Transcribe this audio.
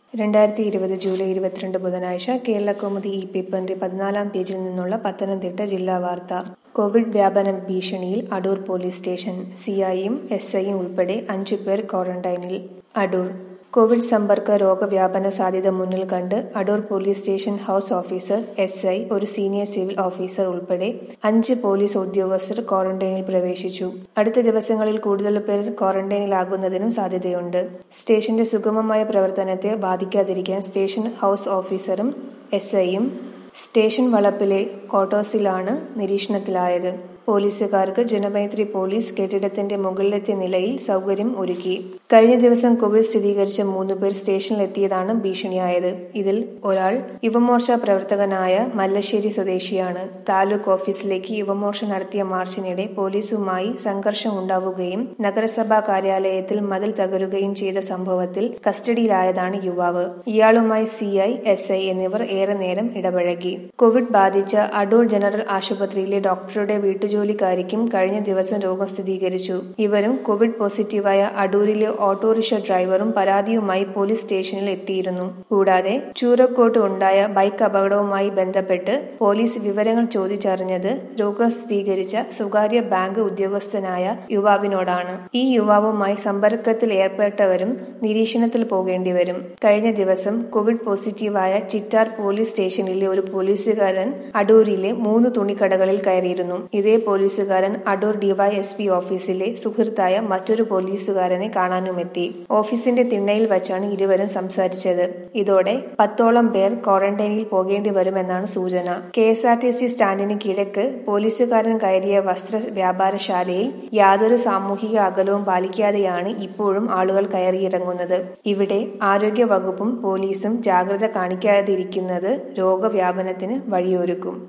രണ്ടായിരത്തി ഇരുപത് ജൂലൈ ഇരുപത്തിരണ്ട് ബുധനാഴ്ച കേരളകൗമുദി ഈ പേപ്പറിന്റെ പതിനാലാം പേജിൽ നിന്നുള്ള പത്തനംതിട്ട ജില്ലാ വാർത്ത കോവിഡ് വ്യാപന ഭീഷണിയിൽ അടൂർ പോലീസ് സ്റ്റേഷൻ സിഐയും എസ് ഐയും ഉൾപ്പെടെ അഞ്ചു പേർ ക്വാറന്റൈനിൽ അടൂർ കോവിഡ് സമ്പർക്ക രോഗവ്യാപന സാധ്യത മുന്നിൽ കണ്ട് Adoor police station house officer S I ഒരു സീനിയർ സിവിൽ ഓഫീസർ ഉൾപ്പെടെ അഞ്ച് പോലീസ് ഉദ്യോഗസ്ഥർ ക്വാറന്റൈനിൽ പ്രവേശിച്ചു അടുത്ത ദിവസങ്ങളിൽ കൂടുതൽ പേർ ക്വാറന്റൈനിലാകുന്നതിനും സാധ്യതയുണ്ട് സ്റ്റേഷന്റെ സുഗമമായ പ്രവർത്തനത്തെ ബാധിക്കാതിരിക്കാൻ സ്റ്റേഷൻ ഹൌസ് ഓഫീസറും എസ് ഐയും സ്റ്റേഷൻ വളപ്പിലെ ക്വാർട്ടേഴ്സിലാണ് നിരീക്ഷണത്തിലായത് പോലീസുകാർക്ക് ജനമൈത്രി പോലീസ് കെട്ടിടത്തിന്റെ മുകളിലത്തെ നിലയിൽ സൗകര്യം ഒരുക്കി കഴിഞ്ഞ ദിവസം കോവിഡ് സ്ഥിരീകരിച്ച മൂന്ന് പേർ സ്റ്റേഷനിലെത്തിയതാണ് ഭീഷണിയായത് ഇതിൽ ഒരാൾ യുവമോർച്ച പ്രവർത്തകനായ മല്ലശ്ശേരി സ്വദേശിയാണ് താലൂക്ക് ഓഫീസിലേക്ക് യുവമോർച്ച നടത്തിയ മാർച്ചിനിടെ പോലീസുമായി സംഘർഷം ഉണ്ടാവുകയും നഗരസഭാ കാര്യാലയത്തിൽ മതിൽ തകരുകയും ചെയ്ത സംഭവത്തിൽ കസ്റ്റഡിയിലായതാണ് യുവാവ് ഇയാളുമായി സിഐ എസ് ഐ എന്നിവർ ഏറെ നേരം ഇടപഴകി കോവിഡ് ബാധിച്ച അടൂർ ജനറൽ ആശുപത്രിയിലെ ഡോക്ടറുടെ വീട്ടുജോലിക്കാരിക്കും കഴിഞ്ഞ ദിവസം രോഗം സ്ഥിരീകരിച്ചു ഇവരും കോവിഡ് പോസിറ്റീവായ അടൂരിലെ ഓട്ടോറിക്ഷ ഡ്രൈവറും പരാതിയുമായി പോലീസ് സ്റ്റേഷനിൽ എത്തിയിരുന്നു കൂടാതെ ചൂരക്കോട്ട് ഉണ്ടായ ബൈക്ക് അപകടവുമായി ബന്ധപ്പെട്ട് പോലീസ് വിവരങ്ങൾ ചോദിച്ചറിഞ്ഞത് രോഗം സ്ഥിരീകരിച്ച സ്വകാര്യ ബാങ്ക് ഉദ്യോഗസ്ഥനായ യുവാവിനോടാണ് ഈ യുവാവുമായി സമ്പർക്കത്തിൽ ഏർപ്പെട്ടവരും നിരീക്ഷണത്തിൽ പോകേണ്ടി വരും കഴിഞ്ഞ ദിവസം കോവിഡ് പോസിറ്റീവായ ചിറ്റാർ പോലീസ് സ്റ്റേഷനിലെ ഒരു പോലീസുകാരൻ അടൂരിലെ മൂന്ന് തുണിക്കടകളിൽ കയറിയിരുന്നു ഇതേ പോലീസുകാരൻ അടൂർ ഡിവൈഎസ്പി ഓഫീസിലെ സുഹൃത്തായ മറ്റൊരു പോലീസുകാരനെ കാണാനുമെത്തി ഓഫീസിന്റെ തിണ്ണയിൽ വച്ചാണ് ഇരുവരും സംസാരിച്ചത് ഇതോടെ പത്തോളം പേർ ക്വാറന്റൈനിൽ പോകേണ്ടി വരുമെന്നാണ് സൂചന K S R T C സ്റ്റാൻഡിന് കിഴക്ക് പോലീസുകാരൻ കയറിയ വസ്ത്ര വ്യാപാരശാലയിൽ യാതൊരു സാമൂഹിക അകലവും പാലിക്കാതെയാണ് ഇപ്പോഴും ആളുകൾ കയറിയിറങ്ങുന്നത് ഇവിടെ ആരോഗ്യ വകുപ്പും പോലീസും ജാഗ്രത കാണിക്കാതിരിക്കുന്നത് രോഗവ്യാപനത്തിന് വഴിയൊരുക്കും